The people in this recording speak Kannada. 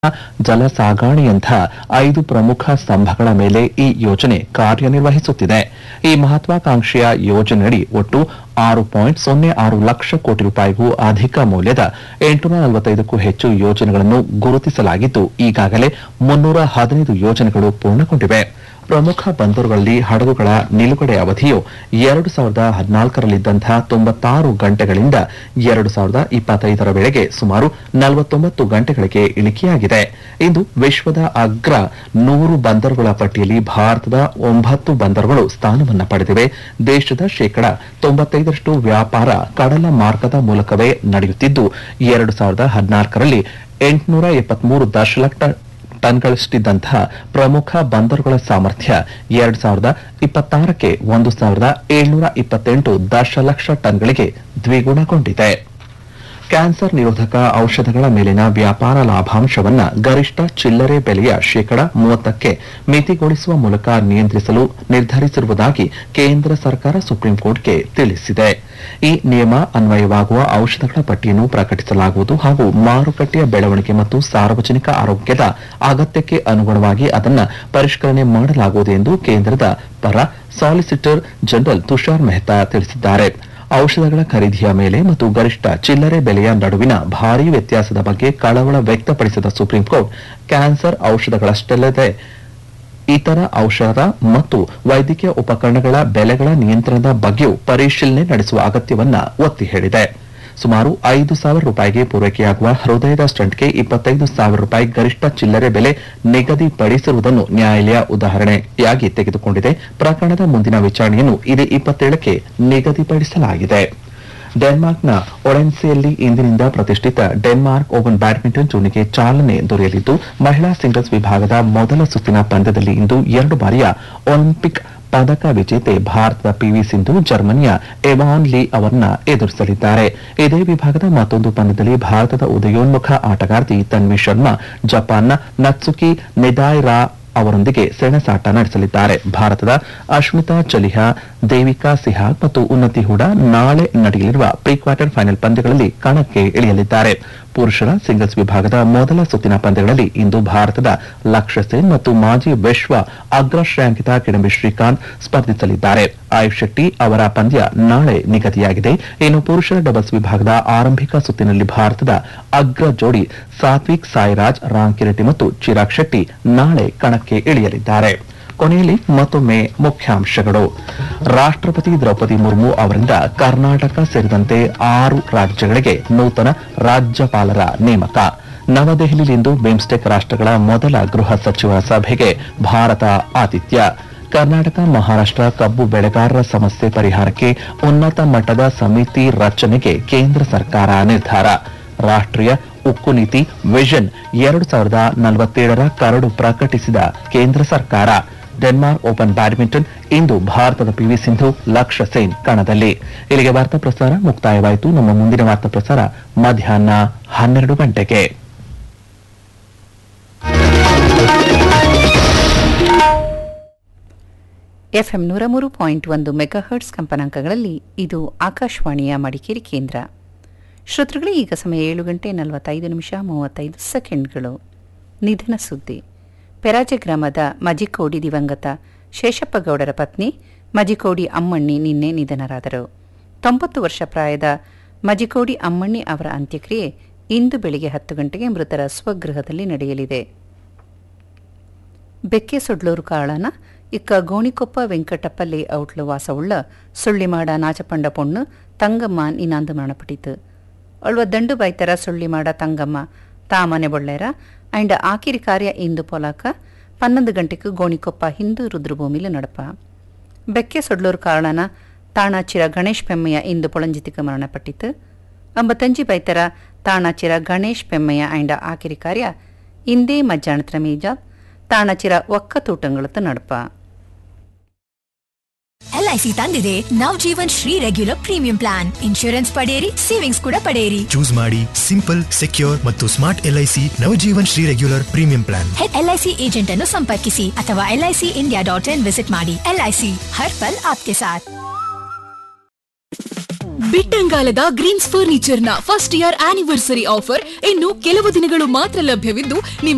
ಜಲ ಸಾಗಾಣೆಯಂಥ ಐದು ಪ್ರಮುಖ ಸ್ತಂಭಗಳ ಮೇಲೆ ಈ ಯೋಜನೆ ಕಾರ್ಯನಿರ್ವಹಿಸುತ್ತಿದೆ ಈ ಮಹತ್ವಾಕಾಂಕ್ಷೆಯ ಯೋಜನೆಯಡಿ ಒಟ್ಟು ಆರು ಪಾಯಿಂಟ್ ಸೊನ್ನೆ ಆರು ಲಕ್ಷ ಕೋಟಿ ರೂಪಾಯಿಗೂ ಅಧಿಕ ಮೌಲ್ಯದ ಎಂಟುನೂರ ನಲವತ್ತೈದಕ್ಕೂ ಹೆಚ್ಚು ಯೋಜನೆಗಳನ್ನು ಗುರುತಿಸಲಾಗಿದ್ದು ಈಗಾಗಲೇ ಮುನ್ನೂರ ಹದಿನೈದು ಯೋಜನೆಗಳು ಪೂರ್ಣಗೊಂಡಿವೆ ಪ್ರಮುಖ ಬಂದರುಗಳಲ್ಲಿ ಹಡಗುಗಳ ನಿಲುಗಡೆ ಅವಧಿಯು ಎರಡು ಸಾವಿರದ ಹದಿನಾಲ್ಕರಲ್ಲಿದ್ದಂತಹ ತೊಂಬತ್ತಾರು ಗಂಟೆಗಳಿಂದ ಎರಡು ಸಾವಿರದ ಇಪ್ಪತ್ತೈದರ ವೇಳೆಗೆ ಸುಮಾರು ನಲವತ್ತೊಂಬತ್ತು ಗಂಟೆಗಳಿಗೆ ಇಳಿಕೆಯಾಗಿದೆ ಇಂದು ವಿಶ್ವದ ಅಗ್ರ ನೂರು ಬಂದರುಗಳ ಪಟ್ಟಿಯಲ್ಲಿ ಭಾರತದ ಒಂಬತ್ತು ಬಂದರುಗಳು ಸ್ಥಾನವನ್ನು ಪಡೆದಿವೆ ದೇಶದ ಶೇಕಡ ತೊಂಬತ್ತೈದರಷ್ಟು ವ್ಯಾಪಾರ ಕಡಲ ಮಾರ್ಗದ ಮೂಲಕವೇ ನಡೆಯುತ್ತಿದ್ದು ಎರಡು ಸಾವಿರದ ಹದಿನಾಲ್ಕರಲ್ಲಿ ಎಂಟುನೂರ ಎಪ್ಪತ್ಮೂರು ದಶಲಕ್ಷ ಟನ್ಗಳಷ್ಟಿದ್ದಂತಹ ಪ್ರಮುಖ ಬಂದರುಗಳ ಸಾಮರ್ಥ್ಯ ಎರಡ್ ಸಾವಿರದ ಇಪ್ಪತ್ತಾರಕ್ಕೆ ಒಂದು ಸಾವಿರದ ಏಳ್ನೂರ ಇಪ್ಪತ್ತೆಂಟು ದಶಲಕ್ಷ ಟನ್ಗಳಿಗೆ ದ್ವಿಗುಣಗೊಂಡಿದೆ ಕ್ಯಾನ್ಸರ್ ನಿರೋಧಕ ಔಷಧಗಳ ಮೇಲಿನ ವ್ಯಾಪಾರ ಲಾಭಾಂಶವನ್ನ ಗರಿಷ್ಠ ಚಿಲ್ಲರೆ ಬೆಲೆಯ ಶೇಕಡ ಮೂವತ್ತಕ್ಕೆ ಮಿತಿಗೊಳಿಸುವ ಮೂಲಕ ನಿಯಂತ್ರಿಸಲು ನಿರ್ಧರಿಸಿರುವುದಾಗಿ ಕೇಂದ್ರ ಸರ್ಕಾರ ಸುಪ್ರೀಂ ಕೋರ್ಟ್ಗೆ ತಿಳಿಸಿದೆ ಈ ನಿಯಮ ಅನ್ವಯವಾಗುವ ಔಷಧಗಳ ಪಟ್ಟಿಯನ್ನು ಪ್ರಕಟಿಸಲಾಗುವುದು ಹಾಗೂ ಮಾರುಕಟ್ಟೆಯ ಬೆಳವಣಿಗೆ ಮತ್ತು ಸಾರ್ವಜನಿಕ ಆರೋಗ್ಯದ ಅಗತ್ಯಕ್ಕೆ ಅನುಗುಣವಾಗಿ ಅದನ್ನ ಪರಿಷ್ಕರಣೆ ಮಾಡಲಾಗುವುದು ಎಂದು ಕೇಂದ್ರದ ಪರ ಸಾಲಿಸಿಟರ್ ಜನರಲ್ ತುಷಾರ್ ಮೆಹ್ತಾ ತಿಳಿಸಿದ್ದಾರೆ ಔಷಧಗಳ ಖರೀದಿಯ ಮೇಲೆ ಮತ್ತು ಗರಿಷ್ಠ ಚಿಲ್ಲರೆ ಬೆಲೆಯ ನಡುವಿನ ಭಾರೀ ವ್ಯತ್ಯಾಸದ ಬಗ್ಗೆ ಕಳವಳ ವ್ಯಕ್ತಪಡಿಸಿದ ಸುಪ್ರೀಂ ಕೋರ್ಟ್ ಕ್ಯಾನ್ಸರ್ ಔಷಧಗಳಷ್ಟಲ್ಲದೆ ಇತರ ಔಷಧ ಮತ್ತು ವೈದ್ಯಕೀಯ ಉಪಕರಣಗಳ ಬೆಲೆಗಳ ನಿಯಂತ್ರಣದ ಬಗ್ಗೆಯೂ ಪರಿಶೀಲನೆ ನಡೆಸುವ ಅಗತ್ಯವನ್ನ ಒತ್ತಿ ಹೇಳಿದೆ ಸುಮಾರು ಐದು ಸಾವಿರ ರೂಪಾಯಿಗೆ ಪೂರೈಕೆಯಾಗುವ ಹೃದಯದ ಸ್ಟಂಟ್ಗೆ ಇಪ್ಪತ್ತೈದು ಸಾವಿರ ರೂಪಾಯಿ ಗರಿಷ್ಠ ಚಿಲ್ಲರೆ ಬೆಲೆ ನಿಗದಿಪಡಿಸಿರುವುದನ್ನು ನ್ಯಾಯಾಲಯ ಉದಾಹರಣೆಯಾಗಿ ತೆಗೆದುಕೊಂಡಿದೆ ಪ್ರಕರಣದ ಮುಂದಿನ ವಿಚಾರಣೆಯನ್ನು ಇದೇ ಇಪ್ಪತ್ತೇಳಕ್ಕೆ ನಿಗದಿಪಡಿಸಲಾಗಿದೆ ಡೆನ್ಮಾರ್ಕ್ನ ಒಡೆನ್ಸೆಯಲ್ಲಿ ಇಂದಿನಿಂದ ಪ್ರತಿಷ್ಠಿತ ಡೆನ್ಮಾರ್ಕ್ ಓಪನ್ ಬ್ಯಾಡ್ಮಿಂಟನ್ ಟೂರ್ನಿಗೆ ಚಾಲನೆ ದೊರೆಯಲಿದ್ದು ಮಹಿಳಾ ಸಿಂಗಲ್ಸ್ ವಿಭಾಗದ ಮೊದಲ ಸುತ್ತಿನ ಪಂದ್ಯದಲ್ಲಿ ಇಂದು ಎರಡು ಬಾರಿಯ ಒಲಿಂಪಿಕ್ ಪದಕ ವಿಜೇತೆ ಭಾರತದ ಪಿವಿ ಸಿಂಧು ಜರ್ಮನಿಯ ಎವಾನ್ ಲೀ ಅವರನ್ನ ಎದುರಿಸಲಿದ್ದಾರೆ ಇದೇ ವಿಭಾಗದ ಮತ್ತೊಂದು ಪಂದ್ಯದಲ್ಲಿ ಭಾರತದ ಉದಯೋನ್ಮುಖ ಆಟಗಾರ್ತಿ ತನ್ವಿ ಶರ್ಮಾ ಜಪಾನ್ನ ನತ್ಸುಕಿ ನಿದಾಯ್ರಾ ಅವರೊಂದಿಗೆ ಸೆಣಸಾಟ ನಡೆಸಲಿದ್ದಾರೆ ಭಾರತದ ಅಶ್ಮಿತಾ ಚಲಿಹಾ ದೇವಿಕಾ ಸಿಹಾಗ್ ಮತ್ತು ಉನ್ನತಿ ಹೂಡಾ ನಾಳೆ ನಡೆಯಲಿರುವ ಪ್ರೀ ಕ್ವಾರ್ಟರ್ ಫೈನಲ್ ಪಂದ್ಯಗಳಲ್ಲಿ ಕಣಕ್ಕೆ ಇಳಿಯಲಿದ್ದಾರೆ ಪುರುಷರ ಸಿಂಗಲ್ಸ್ ವಿಭಾಗದ ಮೊದಲ ಸುತ್ತಿನ ಪಂದ್ಯಗಳಲ್ಲಿ ಇಂದು ಭಾರತದ ಲಕ್ಷ್ಯ ಸೇನ್ ಮತ್ತು ಮಾಜಿ ವಿಶ್ವ ಅಗ್ರ ಶ್ರೇಯಾಂಕಿತ ಕಿಡಂಬಿ ಶ್ರೀಕಾಂತ್ ಸ್ಪರ್ಧಿಸಲಿದ್ದಾರೆ ಆಯುಷ್ ಶೆಟ್ಟಿ ಅವರ ಪಂದ್ಯ ನಾಳೆ ನಿಗದಿಯಾಗಿದೆ ಇನ್ನು ಪುರುಷರ ಡಬಲ್ಸ್ ವಿಭಾಗದ ಆರಂಭಿಕ ಸುತ್ತಿನಲ್ಲಿ ಭಾರತದ ಅಗ್ರ ಜೋಡಿ ಸಾತ್ವಿಕ್ ಸಾಯಿರಾಜ್ ರಾಂಕಿರೆಡ್ಡಿ ಮತ್ತು ಚಿರಾಗ್ ಶೆಟ್ಟಿ ನಾಳೆ ಕಣಕ್ಕೆ ಇಳಿಯಲಿದ್ದಾರೆ ಕೊನೆಯಲ್ಲಿ ಮತ್ತೊಮ್ಮೆ ಮುಖ್ಯಾಂಶಗಳು ರಾಷ್ಟ್ರಪತಿ ದ್ರೌಪದಿ ಮುರ್ಮು ಅವರಿಂದ ಕರ್ನಾಟಕ ಸೇರಿದಂತೆ ಆರು ರಾಜ್ಯಗಳಿಗೆ ನೂತನ ರಾಜ್ಯಪಾಲರ ನೇಮಕ ನವದೆಹಲಿಯಲ್ಲಿಂದು ಬಿಮ್ಸ್ಟೆಕ್ ರಾಷ್ಟ್ರಗಳ ಮೊದಲ ಗೃಹ ಸಚಿವರ ಸಭೆಗೆ ಭಾರತ ಆತಿಥ್ಯ ಕರ್ನಾಟಕ ಮಹಾರಾಷ್ಟ್ರ ಕಬ್ಬು ಬೆಳೆಗಾರರ ಸಮಸ್ಯೆ ಪರಿಹಾರಕ್ಕೆ ಉನ್ನತ ಮಟ್ಟದ ಸಮಿತಿ ರಚನೆಗೆ ಕೇಂದ್ರ ಸರ್ಕಾರ ನಿರ್ಧಾರ ರಾಷ್ಟ್ರೀಯ ಉಕ್ಕು ನೀತಿ ವಿಷನ್ ಎರಡು ಸಾವಿರದ ನಲವತ್ತೇಳರ ಕರಡು ಪ್ರಕಟಿಸಿದ ಕೇಂದ್ರ ಸರ್ಕಾರ ಡೆನ್ಮಾರ್ಕ್ ಓಪನ್ ಬ್ಯಾಡ್ಮಿಂಟನ್ ಇಂದು ಭಾರತದ ಪಿವಿ ಸಿಂಧು ಲಕ್ಷ್ಯ ಸೇನ್ ಕಣದಲ್ಲಿ ಇಲ್ಲಿಗೆ ವಾರ್ತಾ ಪ್ರಸಾರ ಮುಕ್ತಾಯವಾಯಿತು ನಮ್ಮ ಮುಂದಿನ ವಾರ್ತಾ ಪ್ರಸಾರ ಮಧ್ಯಾಹ್ನ ಹನ್ನೆರಡು ಗಂಟೆಗೆ ಎಫ್ಎಂ ನೂರ ಮೂರು ಪಾಯಿಂಟ್ ಒಂದು ಮೆಗಾಹರ್ಟ್ಸ್ ಕಂಪನಾಂಕಗಳಲ್ಲಿ ಇದು ಆಕಾಶವಾಣಿಯ ಮಡಿಕೇರಿ ಕೇಂದ್ರ ಶ್ರೋತೃಗಳೇ ಈಗ ಸಮಯ ಏಳು ಗಂಟೆ ನಲವತ್ತೈದು ನಿಮಿಷ ಮೂವತ್ತೈದು ಸೆಕೆಂಡ್ಗಳು ನಿಧನ ಸುದ್ದಿ ಪೆರಾಜೆ ಗ್ರಾಮದ ಮಜಿಕೋಡಿ ದಿವಂಗತ ಶೇಷಪ್ಪಗೌಡರ ಪತ್ನಿ ಮಜಿಕೋಡಿ ಅಮ್ಮಣ್ಣಿ ನಿನ್ನೆ ನಿಧನರಾದರು ತೊಂಬತ್ತು ವರ್ಷ ಪ್ರಾಯದ ಮಜಿಕೋಡಿ ಅಮ್ಮಣ್ಣಿ ಅವರ ಅಂತ್ಯಕ್ರಿಯೆ ಇಂದು ಬೆಳಿಗ್ಗೆ ಹತ್ತು ಗಂಟೆಗೆ ಮೃತರ ಸ್ವಗೃಹದಲ್ಲಿ ನಡೆಯಲಿದೆ ಬೆಕ್ಕೆ ಸೊಡ್ಲೂರು ಕಾಳನ ಇಕ್ಕ ಗೋಣಿಕೊಪ್ಪ ವೆಂಕಟಪ್ಪ ಲೇಔಟ್ಲು ವಾಸವುಳ್ಳ ಸುಳ್ಳಿಮಾಡ ನಾಚಪಂಡ ಪೊಣ್ಣು ತಂಗಮ್ಮ ಇನಾಂದು ಮರಣಪಟ್ಟಿತು ಅಳ್ವ ದಂಡು ಬೈತರ ಸುಳ್ಳಿಮಾಡ ತಂಗಮ್ಮ ತಾಮನೆ ಬೊಳ್ಳೆರ ಅಂಡ್ ಆಕಿರಿ ಕಾರ್ಯ ಇಂದು ಪೊಲಾಕ ಪನ್ನೊಂದು ಗಂಟೆಗೆ ಗೋಣಿಕೊಪ್ಪ ಹಿಂದೂ ರುದ್ರಭೂಮಿಲು ನಡಪ ಬೆಕ್ಕೆ ಸೊಡ್ಲೂರು ಕಾರಣನ ತಾಣಾಚಿರ ಗಣೇಶ್ ಪೆಮ್ಮಯ್ಯ ಇಂದು ಪೊಳಂಜಿತಿಕ ಮರಣಪಟ್ಟಿತು ಅಂಬತ್ತಂಜಿ ಬೈತರ ತಾಣಾಚಿರ ಗಣೇಶ್ ಪೆಮ್ಮಯ್ಯ ಅಂಡ್ ಆಕಿರಿ ಕಾರ್ಯ ಇಂದೇ ಮಜ್ಜಾಣತ್ರ ಮೀಜ ತಾಣಚಿರ ಒಕ್ಕ ತೂಟಂಗಳತ್ತು ನಡಪ ಎಲ್ಐಸಿ ತಂದಿದೆ Nav Jeevan Shri regular premium plan insurance ಪಡೆಯಿರಿ ಸೇವಿಂಗ್ಸ್ ಕೂಡ ಪಡೆಯಿರಿ ಚೂಸ್ ಮಾಡಿ ಸಿಂಪಲ್ ಸೆಕ್ಯೂರ್ ಮತ್ತು smart LIC Navjeevan Shri regular premium plan LIC agent ಅನ್ನು ಸಂಪರ್ಕಿಸಿ ಅಥವಾ LIC India dot in visit ಮಾಡಿ ಎಲ್ಐಸಿ ಹರ್ ಪಲ್ ಆಪ್ಕೆ ಸಾಥ್ ಬಿಟ್ಟಂಗಾಲದ ಗ್ರೀನ್ಸ್ ಫರ್ನಿಚರ್ ನ ಫಸ್ಟ್ ಇಯರ್ ಆನಿವರ್ಸರಿ ಆಫರ್ ಇನ್ನು ಕೆಲವು ದಿನಗಳು ಮಾತ್ರ ಲಭ್ಯವಿದ್ದು ನಿಮ್ಮ